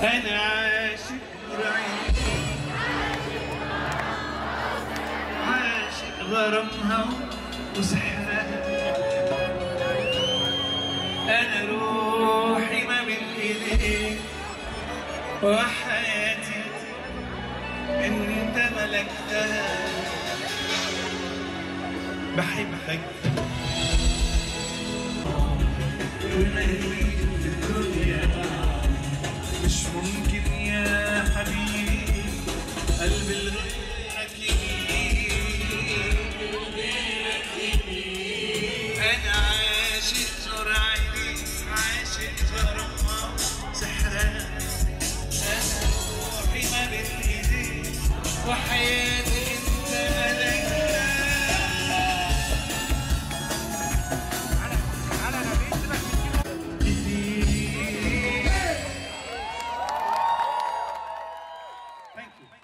أنا عاشق رعيد عاشق غرامها وسحرها أنا روحي ما بين إيديك وحياتي أنت ملكتها بحبك ونهيك الدنيا مش ممكن يا حبيبي قلبي لغيرك يميل انا عاشق نور عينيك عاشق غرامها سحرها انا روحي ما بين ايديك وحياتي انت ملكتها Thank you.